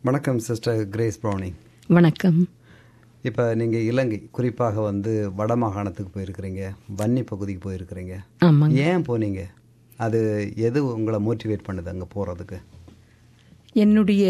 வணக்கம் sister grace brownie வணக்கம் இப்போ நீங்கள் இலங்கை குறிப்பாக வந்து வட மாகாணத்துக்கு போயிருக்கிறீங்க வன்னி பகுதிக்கு போயிருக்கிறீங்க ஆமாங்க ஏன் போனீங்க அது எது உங்களை மோட்டிவேட் பண்ணுது அங்கே போகிறதுக்கு என்னுடைய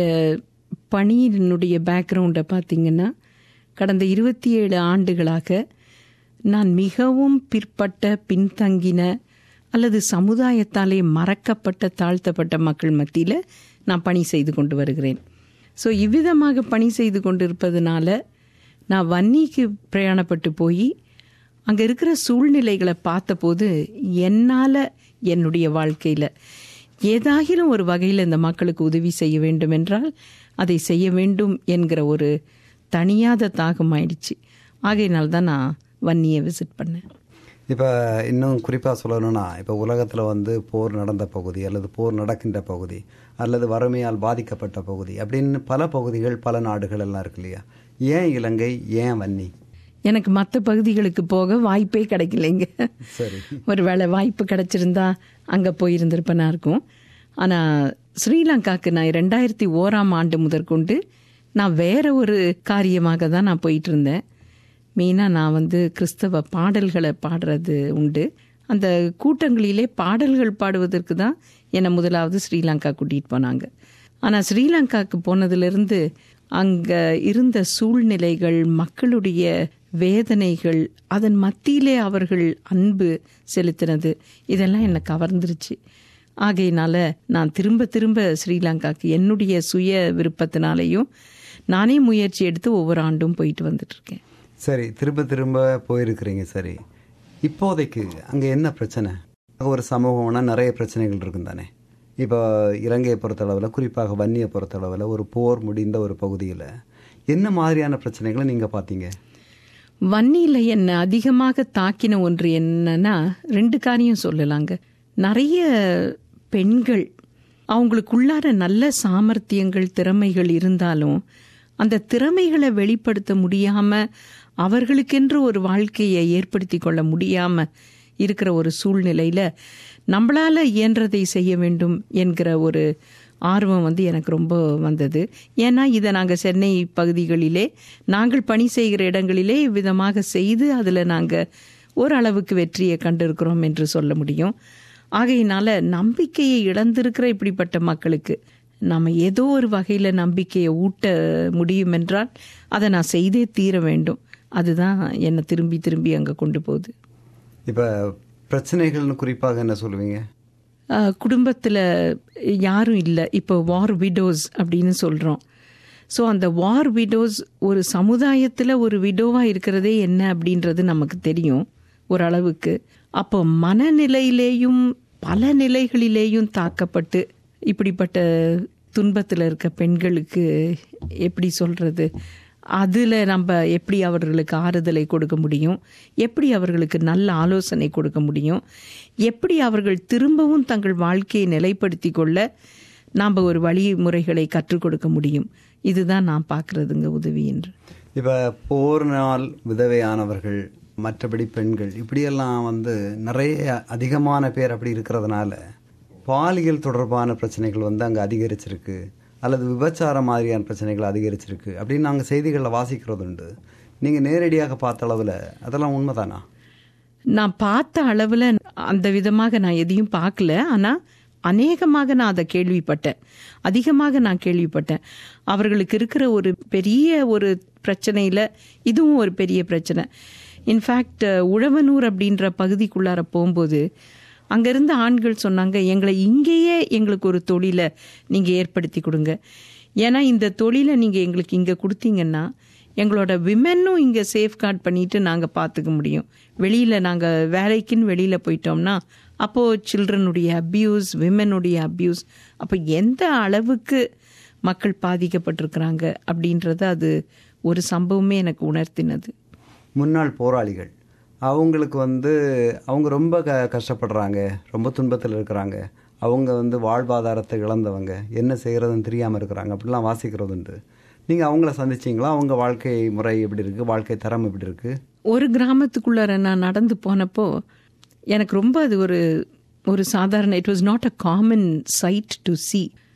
பணியினுடைய பேக்ரவுண்டை பார்த்தீங்கன்னா கடந்த இருபத்தி ஏழு ஆண்டுகளாக நான் மிகவும் பிற்பட்ட பின்தங்கின அல்லது சமுதாயத்தாலே மறக்கப்பட்ட தாழ்த்தப்பட்ட மக்கள் மத்தியில் நான் பணி செய்து கொண்டு வருகிறேன் ஸோ இவ்விதமாக பணி செய்து கொண்டிருப்பதனால நான் வன்னிக்கு பிரயாணப்பட்டு போய் அங்கே இருக்கிற சூழ்நிலைகளை பார்த்தபோது என்னால் என்னுடைய வாழ்க்கையில் ஏதாகிலும் ஒரு வகையில் இந்த மக்களுக்கு உதவி செய்ய வேண்டும் என்றால் அதை செய்ய வேண்டும் என்கிற ஒரு தனியாத தாகம் ஆயிடுச்சு ஆகையினால தான் நான் வன்னியை விசிட் பண்ணேன் இப்போ இன்னும் குறிப்பாக சொல்லணும்னா இப்போ உலகத்தில் வந்து போர் நடந்த பகுதி அல்லது போர் நடக்கின்ற பகுதி அல்லது வறுமையால் பாதிக்கப்பட்ட பகுதி அப்படின்னு பல பகுதிகள் பல நாடுகள் எல்லாம் இருக்கு இல்லையா ஏன் இலங்கை ஏன் வன்னி எனக்கு மற்ற பகுதிகளுக்கு போக வாய்ப்பே கிடைக்கலைங்க சரி ஒரு வேளை வாய்ப்பு கிடைச்சிருந்தா அங்கே போயிருந்திருப்பேனா இருக்கும் ஆனால் ஸ்ரீலங்காக்கு நான் ரெண்டாயிரத்தி ஓராம் ஆண்டு முதற்கொண்டு நான் வேற ஒரு காரியமாக தான் நான் போயிட்டு இருந்தேன் மெயினாக நான் வந்து கிறிஸ்தவ பாடல்களை பாடுறது உண்டு அந்த கூட்டங்களிலே பாடல்கள் பாடுவதற்கு தான் என்னை முதலாவது ஸ்ரீலங்கா கூட்டிகிட்டு போனாங்க ஆனால் ஸ்ரீலங்காவுக்கு போனதிலிருந்து அங்கே இருந்த சூழ்நிலைகள் மக்களுடைய வேதனைகள் அதன் மத்தியிலே அவர்கள் அன்பு செலுத்தினது இதெல்லாம் என்னை கவர்ந்துருச்சு ஆகையினால நான் திரும்ப திரும்ப ஸ்ரீலங்காக்கு என்னுடைய சுய விருப்பத்தினாலேயும் நானே முயற்சி எடுத்து ஒவ்வொரு ஆண்டும் போயிட்டு வந்துட்டு இருக்கேன் சரி திரும்ப திரும்ப போயிருக்கிறீங்க சரி இப்போதைக்கு அங்கே என்ன பிரச்சனை அங்கே ஒரு சமூகம்னா நிறைய பிரச்சனைகள் இருக்கும் தானே இப்போ இலங்கையை பொறுத்தளவில் குறிப்பாக வன்னியை பொறுத்தளவில் ஒரு போர் முடிந்த ஒரு பகுதியில் என்ன மாதிரியான பிரச்சனைகளை நீங்கள் பார்த்தீங்க வன்னியில் என்னை அதிகமாக தாக்கின ஒன்று என்னன்னா ரெண்டு காரியம் சொல்லலாங்க நிறைய பெண்கள் அவங்களுக்குள்ளார நல்ல சாமர்த்தியங்கள் திறமைகள் இருந்தாலும் அந்த திறமைகளை வெளிப்படுத்த முடியாம அவர்களுக்கென்று ஒரு வாழ்க்கையை ஏற்படுத்தி கொள்ள முடியாம இருக்கிற ஒரு சூழ்நிலையில நம்மளால இயன்றதை செய்ய வேண்டும் என்கிற ஒரு ஆர்வம் வந்து எனக்கு ரொம்ப வந்தது ஏன்னா இதை நாங்கள் சென்னை பகுதிகளிலே நாங்கள் பணி செய்கிற இடங்களிலே இவ்விதமாக செய்து அதில் நாங்கள் ஓரளவுக்கு வெற்றியை கண்டிருக்கிறோம் என்று சொல்ல முடியும் ஆகையினால நம்பிக்கையை இழந்திருக்கிற இப்படிப்பட்ட மக்களுக்கு நம்ம ஏதோ ஒரு வகையில் நம்பிக்கையை ஊட்ட முடியும் என்றால் அதை நான் செய்தே தீர வேண்டும் அதுதான் என்னை திரும்பி திரும்பி அங்கே கொண்டு போகுது இப்போ பிரச்சனைகள்னு குறிப்பாக என்ன சொல்லுவீங்க குடும்பத்தில் யாரும் இல்லை இப்போ வார் விடோஸ் அப்படின்னு சொல்கிறோம் ஸோ அந்த வார் விடோஸ் ஒரு சமுதாயத்தில் ஒரு விடோவாக இருக்கிறதே என்ன அப்படின்றது நமக்கு தெரியும் ஓரளவுக்கு அப்போ மனநிலையிலேயும் பல நிலைகளிலேயும் தாக்கப்பட்டு இப்படிப்பட்ட துன்பத்தில் இருக்க பெண்களுக்கு எப்படி சொல்கிறது அதில் நம்ம எப்படி அவர்களுக்கு ஆறுதலை கொடுக்க முடியும் எப்படி அவர்களுக்கு நல்ல ஆலோசனை கொடுக்க முடியும் எப்படி அவர்கள் திரும்பவும் தங்கள் வாழ்க்கையை நிலைப்படுத்தி கொள்ள நாம் ஒரு வழிமுறைகளை கற்றுக் கொடுக்க முடியும் இதுதான் நான் பார்க்குறதுங்க உதவி என்று இப்போ போர்னால் விதவையானவர்கள் மற்றபடி பெண்கள் இப்படியெல்லாம் வந்து நிறைய அதிகமான பேர் அப்படி இருக்கிறதுனால பாலியல் தொடர்பான பிரச்சனைகள் வந்து அங்கே அதிகரிச்சிருக்கு அல்லது விபச்சாரம் மாதிரியான பிரச்சனைகள் அதிகரிச்சிருக்கு அப்படின்னு நாங்கள் செய்திகளில் வாசிக்கிறது உண்டு நீங்கள் நேரடியாக பார்த்த அளவில் அதெல்லாம் உண்மைதானா நான் பார்த்த அளவில் அந்த விதமாக நான் எதையும் பார்க்கல ஆனால் அநேகமாக நான் அதை கேள்விப்பட்டேன் அதிகமாக நான் கேள்விப்பட்டேன் அவர்களுக்கு இருக்கிற ஒரு பெரிய ஒரு பிரச்சனையில் இதுவும் ஒரு பெரிய பிரச்சனை இன்ஃபேக்ட் உழவனூர் அப்படின்ற பகுதிக்குள்ளார போகும்போது அங்கிருந்த ஆண்கள் சொன்னாங்க எங்களை இங்கேயே எங்களுக்கு ஒரு தொழிலை நீங்கள் ஏற்படுத்தி கொடுங்க ஏன்னா இந்த தொழிலை நீங்கள் எங்களுக்கு இங்கே கொடுத்தீங்கன்னா எங்களோட விமென்னும் இங்கே சேஃப்கார்ட் பண்ணிட்டு நாங்கள் பார்த்துக்க முடியும் வெளியில் நாங்கள் வேலைக்குன்னு வெளியில் போயிட்டோம்னா அப்போது சில்ட்ரனுடைய அப்யூஸ் விமெனுடைய அப்யூஸ் அப்போ எந்த அளவுக்கு மக்கள் பாதிக்கப்பட்டிருக்கிறாங்க அப்படின்றத அது ஒரு சம்பவமே எனக்கு உணர்த்தினது முன்னாள் போராளிகள் அவங்களுக்கு வந்து அவங்க ரொம்ப க கஷ்டப்படுறாங்க ரொம்ப துன்பத்தில் இருக்கிறாங்க அவங்க வந்து வாழ்வாதாரத்தை இழந்தவங்க என்ன செய்கிறதுன்னு தெரியாமல் இருக்கிறாங்க அப்படிலாம் வாசிக்கிறது உண்டு நீங்கள் அவங்கள சந்திச்சிங்களா அவங்க வாழ்க்கை முறை எப்படி இருக்குது வாழ்க்கை தரம் எப்படி இருக்குது ஒரு கிராமத்துக்குள்ளார நான் நடந்து போனப்போ எனக்கு ரொம்ப அது ஒரு ஒரு சாதாரண it was not a common sight to see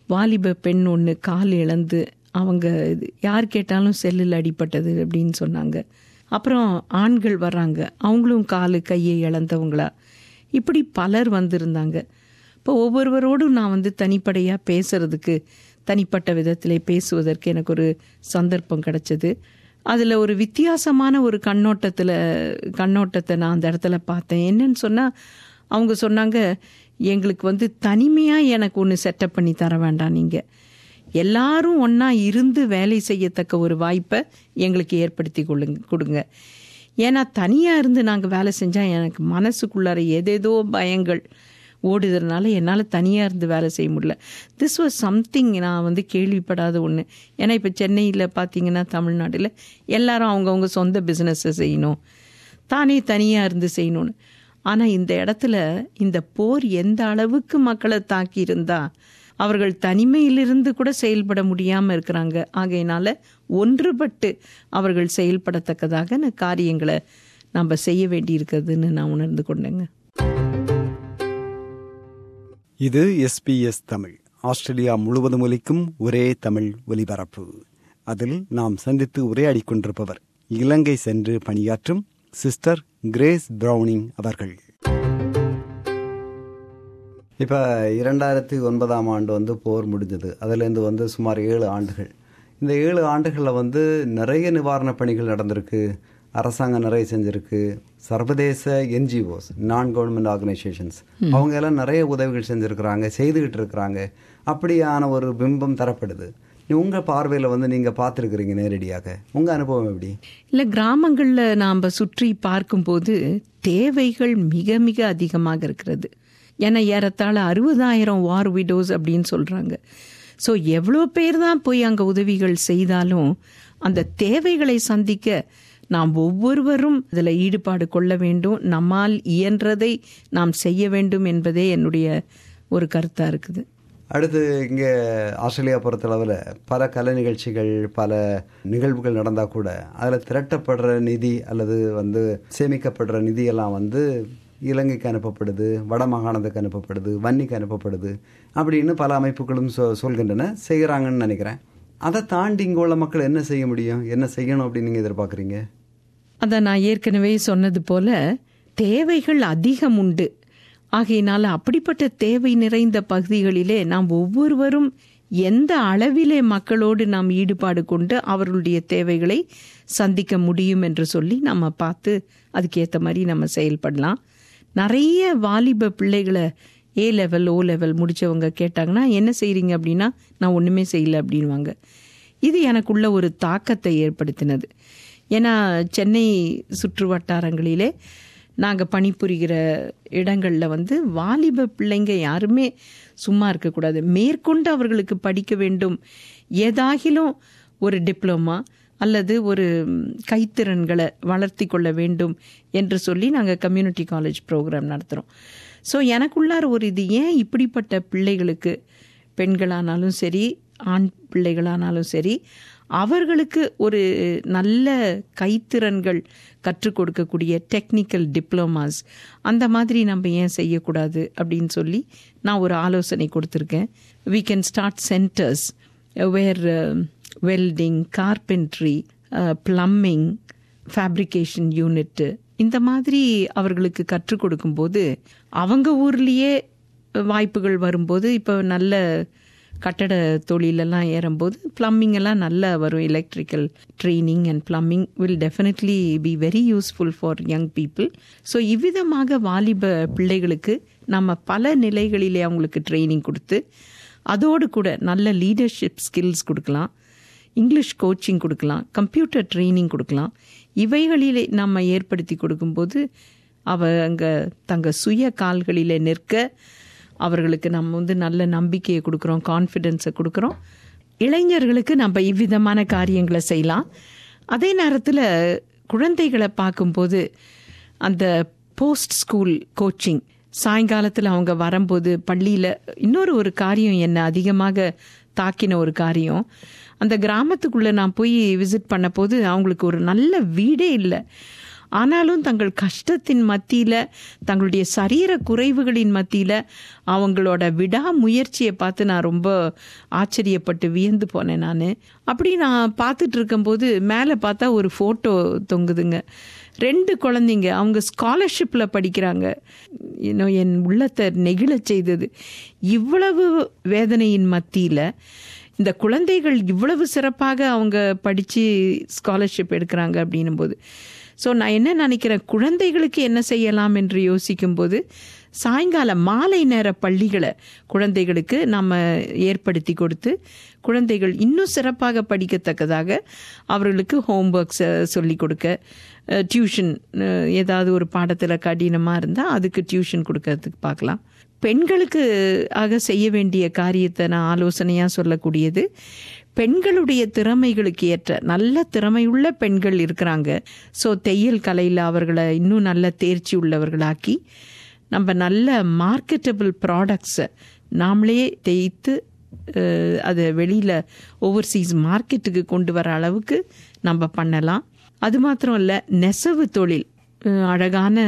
வாலிப பெண் ஒன்று கால் இழந்து அவங்க இது யார் கேட்டாலும் செல்லில் அடிபட்டது அப்படின்னு சொன்னாங்க அப்புறம் ஆண்கள் வர்றாங்க அவங்களும் காலு கையை இழந்தவங்களா இப்படி பலர் வந்திருந்தாங்க இப்போ ஒவ்வொருவரோடும் நான் வந்து தனிப்படையாக பேசுறதுக்கு தனிப்பட்ட விதத்திலே பேசுவதற்கு எனக்கு ஒரு சந்தர்ப்பம் கிடைச்சது அதில் ஒரு வித்தியாசமான ஒரு கண்ணோட்டத்தில் கண்ணோட்டத்தை நான் அந்த இடத்துல பார்த்தேன் என்னன்னு சொன்னால் அவங்க சொன்னாங்க எங்களுக்கு வந்து தனிமையாக எனக்கு ஒன்று செட்டப் பண்ணி தர வேண்டாம் நீங்கள் எல்லாரும் ஒன்றா இருந்து வேலை செய்யத்தக்க ஒரு வாய்ப்பை எங்களுக்கு ஏற்படுத்தி கொள்ளுங்க கொடுங்க ஏன்னா தனியாக இருந்து நாங்கள் வேலை செஞ்சால் எனக்கு மனசுக்குள்ளார ஏதேதோ பயங்கள் ஓடுதறனால என்னால் தனியாக இருந்து வேலை செய்ய முடியல திஸ் வாஸ் சம்திங் நான் வந்து கேள்விப்படாத ஒன்று ஏன்னா இப்போ சென்னையில் பார்த்தீங்கன்னா தமிழ்நாட்டில் எல்லாரும் அவங்கவுங்க சொந்த பிஸ்னஸை செய்யணும் தானே தனியாக இருந்து செய்யணும்னு ஆனால் இந்த இடத்துல இந்த போர் எந்த அளவுக்கு மக்களை தாக்கி இருந்தா அவர்கள் தனிமையிலிருந்து கூட செயல்பட முடியாமல் இருக்கிறாங்க ஆகையினால ஒன்றுபட்டு அவர்கள் செயல்படத்தக்கதாக காரியங்களை நம்ம செய்ய வேண்டியிருக்கிறதுன்னு நான் உணர்ந்து கொண்டேங்க இது எஸ்பிஎஸ் தமிழ் ஆஸ்திரேலியா முழுவதும் ஒலிக்கும் ஒரே தமிழ் ஒலிபரப்பு அதில் நாம் சந்தித்து உரையாடி கொண்டிருப்பவர் இலங்கை சென்று பணியாற்றும் சிஸ்டர் கிரேஸ் பிரவுனிங் அவர்கள் இப்போ இரண்டாயிரத்தி ஒன்பதாம் ஆண்டு வந்து போர் முடிஞ்சது அதுலேருந்து வந்து சுமார் ஏழு ஆண்டுகள் இந்த ஏழு ஆண்டுகளில் வந்து நிறைய நிவாரணப் பணிகள் நடந்திருக்கு அரசாங்கம் நிறைய செஞ்சிருக்கு சர்வதேச என்ஜிஓஸ் நான் கவர்மெண்ட் ஆர்கனைசேஷன்ஸ் அவங்க எல்லாம் நிறைய உதவிகள் செஞ்சுருக்கிறாங்க செய்துக்கிட்டு இருக்கிறாங்க அப்படியான ஒரு பிம்பம் தரப்படுது உங்க பார்வையில் வந்து நீங்க பார்த்துருக்குறீங்க நேரடியாக உங்க அனுபவம் எப்படி இல்லை கிராமங்களில் நாம் சுற்றி பார்க்கும்போது தேவைகள் மிக மிக அதிகமாக இருக்கிறது ஏன்னா ஏறத்தாழ அறுபதாயிரம் வார் விடோஸ் அப்படின்னு சொல்கிறாங்க ஸோ எவ்வளோ பேர் தான் போய் அங்கே உதவிகள் செய்தாலும் அந்த தேவைகளை சந்திக்க நாம் ஒவ்வொருவரும் இதில் ஈடுபாடு கொள்ள வேண்டும் நம்மால் இயன்றதை நாம் செய்ய வேண்டும் என்பதே என்னுடைய ஒரு கருத்தாக இருக்குது அடுத்து இங்கே ஆஸ்திரேலியா பொறுத்தளவில் பல கலை நிகழ்ச்சிகள் பல நிகழ்வுகள் நடந்தால் கூட அதில் திரட்டப்படுற நிதி அல்லது வந்து சேமிக்கப்படுற நிதியெல்லாம் வந்து இலங்கைக்கு அனுப்பப்படுது வட மாகாணத்துக்கு அனுப்பப்படுது வன்னிக்கு அனுப்பப்படுது அப்படின்னு பல அமைப்புகளும் சொ சொல்கின்றன செய்கிறாங்கன்னு நினைக்கிறேன் அதை தாண்டி இங்கே உள்ள மக்கள் என்ன செய்ய முடியும் என்ன செய்யணும் அப்படின்னு நீங்கள் எதிர்பார்க்குறீங்க அதை நான் ஏற்கனவே சொன்னது போல தேவைகள் அதிகம் உண்டு ஆகையினால அப்படிப்பட்ட தேவை நிறைந்த பகுதிகளிலே நாம் ஒவ்வொருவரும் எந்த அளவிலே மக்களோடு நாம் ஈடுபாடு கொண்டு அவர்களுடைய தேவைகளை சந்திக்க முடியும் என்று சொல்லி நம்ம பார்த்து அதுக்கேற்ற மாதிரி நம்ம செயல்படலாம் நிறைய வாலிப பிள்ளைகளை ஏ லெவல் ஓ லெவல் முடித்தவங்க கேட்டாங்கன்னா என்ன செய்கிறீங்க அப்படின்னா நான் ஒன்றுமே செய்யலை அப்படின்வாங்க இது எனக்குள்ள ஒரு தாக்கத்தை ஏற்படுத்தினது ஏன்னா சென்னை சுற்று வட்டாரங்களிலே நாங்கள் பணிபுரிகிற இடங்களில் வந்து வாலிப பிள்ளைங்க யாருமே சும்மா இருக்கக்கூடாது மேற்கொண்டு அவர்களுக்கு படிக்க வேண்டும் ஏதாகிலும் ஒரு டிப்ளமா அல்லது ஒரு கைத்திறன்களை வளர்த்தி கொள்ள வேண்டும் என்று சொல்லி நாங்கள் கம்யூனிட்டி காலேஜ் ப்ரோக்ராம் நடத்துகிறோம் ஸோ எனக்குள்ளார ஒரு இது ஏன் இப்படிப்பட்ட பிள்ளைகளுக்கு பெண்களானாலும் சரி ஆண் பிள்ளைகளானாலும் சரி அவர்களுக்கு ஒரு நல்ல கைத்திறன்கள் கற்றுக் கொடுக்கக்கூடிய டெக்னிக்கல் டிப்ளமாஸ் அந்த மாதிரி நம்ம ஏன் செய்யக்கூடாது அப்படின்னு சொல்லி நான் ஒரு ஆலோசனை கொடுத்துருக்கேன் we can start centres where welding carpentry plumbing fabrication unit இந்த மாதிரி அவர்களுக்கு கற்றுக் கொடுக்கும்போது அவங்க ஊர்லேயே வாய்ப்புகள் வரும்போது இப்போ நல்ல கட்டட தொழிலெல்லாம் ஏறும்போது பிளம்பிங் எல்லாம் நல்லா வரும் electrical training and plumbing will definitely be very useful for young people so இவ்விதமாக வாலிப பிள்ளைகளுக்கு நம்ம பல நிலைகளிலே அவங்களுக்கு ட்ரைனிங் கொடுத்து அதோடு கூட நல்ல லீடர்ஷிப் ஸ்கில்ஸ் கொடுக்கலாம் இங்கிலீஷ் கோச்சிங் கொடுக்கலாம் கம்ப்யூட்டர் ட்ரைனிங் கொடுக்கலாம் இவைகளிலே நம்ம ஏற்படுத்தி கொடுக்கும்போது அவங்க தங்க சுய கால்களிலே நிற்க அவர்களுக்கு நம்ம வந்து நல்ல நம்பிக்கையை கொடுக்குறோம் கான்ஃபிடென்ஸை கொடுக்குறோம் இளைஞர்களுக்கு நம்ம இவ்விதமான காரியங்களை செய்யலாம் அதே நேரத்தில் குழந்தைகளை பார்க்கும்போது அந்த போஸ்ட் ஸ்கூல் கோச்சிங் சாயங்காலத்தில் அவங்க வரும்போது பள்ளியில் இன்னொரு ஒரு காரியம் என்னை அதிகமாக தாக்கின ஒரு காரியம் அந்த கிராமத்துக்குள்ளே நான் போய் விசிட் பண்ண போது அவங்களுக்கு ஒரு நல்ல வீடே இல்லை ஆனாலும் தங்கள் கஷ்டத்தின் மத்தியில் தங்களுடைய சரீர குறைவுகளின் மத்தியில் அவங்களோட விடாமுயற்சியை பார்த்து நான் ரொம்ப ஆச்சரியப்பட்டு வியந்து போனேன் நான் அப்படி நான் பார்த்துட்டு இருக்கும்போது மேலே பார்த்தா ஒரு ஃபோட்டோ தொங்குதுங்க ரெண்டு குழந்தைங்க அவங்க ஸ்காலர்ஷிப்பில் படிக்கிறாங்க இன்னும் என் உள்ளத்தை நெகிழச் செய்தது இவ்வளவு வேதனையின் மத்தியில் இந்த குழந்தைகள் இவ்வளவு சிறப்பாக அவங்க படித்து ஸ்காலர்ஷிப் எடுக்கிறாங்க அப்படின்னும் போது ஸோ நான் என்ன நினைக்கிறேன் குழந்தைகளுக்கு என்ன செய்யலாம் என்று யோசிக்கும்போது சாயங்கால மாலை நேர பள்ளிகளை குழந்தைகளுக்கு நம்ம ஏற்படுத்தி கொடுத்து குழந்தைகள் இன்னும் சிறப்பாக படிக்கத்தக்கதாக அவர்களுக்கு ஹோம்ஒர்க்ஸை சொல்லி கொடுக்க டியூஷன் ஏதாவது ஒரு பாடத்தில் கடினமாக இருந்தால் அதுக்கு டியூஷன் கொடுக்கறதுக்கு பார்க்கலாம் பெண்களுக்கு ஆக செய்ய வேண்டிய காரியத்தை நான் ஆலோசனையாக சொல்லக்கூடியது பெண்களுடைய திறமைகளுக்கு ஏற்ற நல்ல திறமையுள்ள பெண்கள் இருக்கிறாங்க ஸோ தையல் கலையில் அவர்களை இன்னும் நல்ல தேர்ச்சி உள்ளவர்களாக்கி நம்ம நல்ல மார்க்கெட்டபிள் ப்ராடக்ட்ஸை நாமளே தேய்த்து அதை வெளியில் ஓவர்சீஸ் மார்க்கெட்டுக்கு கொண்டு வர அளவுக்கு நம்ம பண்ணலாம் அது மாத்திரம் இல்லை நெசவு தொழில் அழகான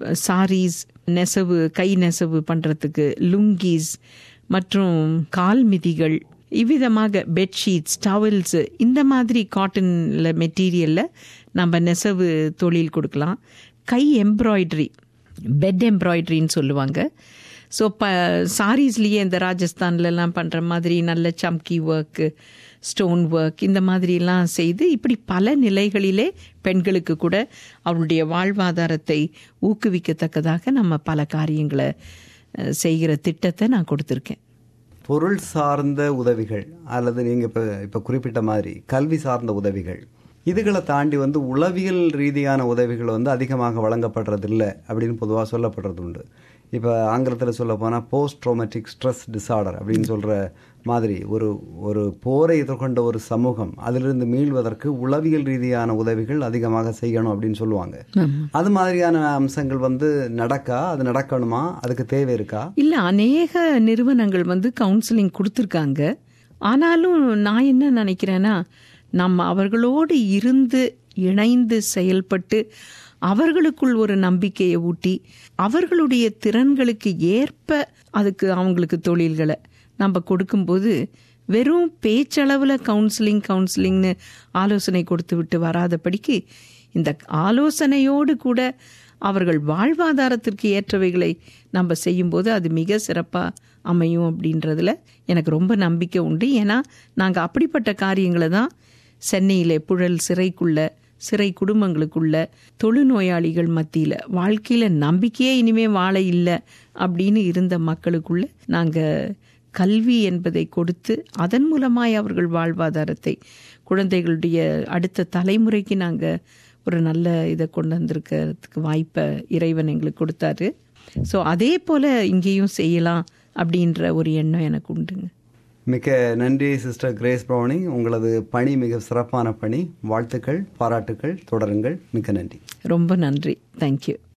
சாரீஸ் நெசவு கை நெசவு பண்ணுறதுக்கு லுங்கீஸ் மற்றும் கால் மிதிகள் இவ்விதமாக பெட்ஷீட்ஸ் டவல்ஸு இந்த மாதிரி காட்டனில் மெட்டீரியலில் நம்ம நெசவு தொழில் கொடுக்கலாம் கை எம்ப்ராய்டரி பெட் எம்ப்ராய்டரின்னு சொல்லுவாங்க ஸோ ப சாரீஸ்லேயே இந்த ராஜஸ்தான்லலாம் பண்ணுற மாதிரி நல்ல சம்கி ஒர்க்கு ஸ்டோன் ஒர்க் இந்த மாதிரிலாம் செய்து இப்படி பல நிலைகளிலே பெண்களுக்கு கூட அவருடைய வாழ்வாதாரத்தை ஊக்குவிக்கத்தக்கதாக நம்ம பல காரியங்களை செய்கிற திட்டத்தை நான் கொடுத்துருக்கேன் பொருள் சார்ந்த உதவிகள் அல்லது நீங்கள் இப்போ இப்போ குறிப்பிட்ட மாதிரி கல்வி சார்ந்த உதவிகள் இதுகளை தாண்டி வந்து உளவியல் ரீதியான உதவிகள் வந்து அதிகமாக வழங்கப்படுறதில்லை அப்படின்னு பொதுவாக சொல்லப்படுறது உண்டு இப்போ ஆங்கிலத்தில் சொல்ல போனால் போஸ்ட் ட்ரோமேட்டிக் ஸ்ட்ரெஸ் டிசார்டர் அப்படின்னு சொல்கிற மாதிரி ஒரு ஒரு போரை எதிர்கொண்ட ஒரு சமூகம் அதிலிருந்து மீள்வதற்கு உளவியல் ரீதியான உதவிகள் அதிகமாக செய்யணும் அப்படின்னு சொல்லுவாங்க அது மாதிரியான அம்சங்கள் வந்து நடக்கா அது நடக்கணுமா அதுக்கு தேவை இருக்கா இல்லை அநேக நிறுவனங்கள் வந்து கவுன்சிலிங் கொடுத்துருக்காங்க ஆனாலும் நான் என்ன நினைக்கிறேன்னா நம்ம அவர்களோடு இருந்து இணைந்து செயல்பட்டு அவர்களுக்குள் ஒரு நம்பிக்கையை ஊட்டி அவர்களுடைய திறன்களுக்கு ஏற்ப அதுக்கு அவங்களுக்கு தொழில்களை நம்ம கொடுக்கும்போது வெறும் பேச்சளவில் கவுன்சிலிங் கவுன்சிலிங்னு ஆலோசனை கொடுத்து விட்டு வராதபடிக்கு இந்த ஆலோசனையோடு கூட அவர்கள் வாழ்வாதாரத்திற்கு ஏற்றவைகளை நம்ம செய்யும்போது அது மிக சிறப்பாக அமையும் அப்படின்றதுல எனக்கு ரொம்ப நம்பிக்கை உண்டு ஏன்னா நாங்கள் அப்படிப்பட்ட காரியங்களை தான் சென்னையில் புழல் சிறைக்குள்ள சிறை குடும்பங்களுக்குள்ள தொழுநோயாளிகள் மத்தியில் வாழ்க்கையில் நம்பிக்கையே இனிமேல் வாழ இல்லை அப்படின்னு இருந்த மக்களுக்குள்ள நாங்கள் கல்வி என்பதை கொடுத்து அதன் மூலமாய் அவர்கள் வாழ்வாதாரத்தை குழந்தைகளுடைய அடுத்த தலைமுறைக்கு நாங்கள் ஒரு நல்ல இதை கொண்டு வந்திருக்கிறதுக்கு வாய்ப்பை இறைவன் எங்களுக்கு கொடுத்தாரு ஸோ அதே போல் இங்கேயும் செய்யலாம் அப்படின்ற ஒரு எண்ணம் எனக்கு உண்டுங்க மிக்க நன்றி சிஸ்டர் கிரேஸ் ப்ரௌனி உங்களது பணி மிக சிறப்பான பணி வாழ்த்துக்கள் பாராட்டுக்கள் தொடருங்கள் மிக்க நன்றி ரொம்ப நன்றி தேங்க்யூ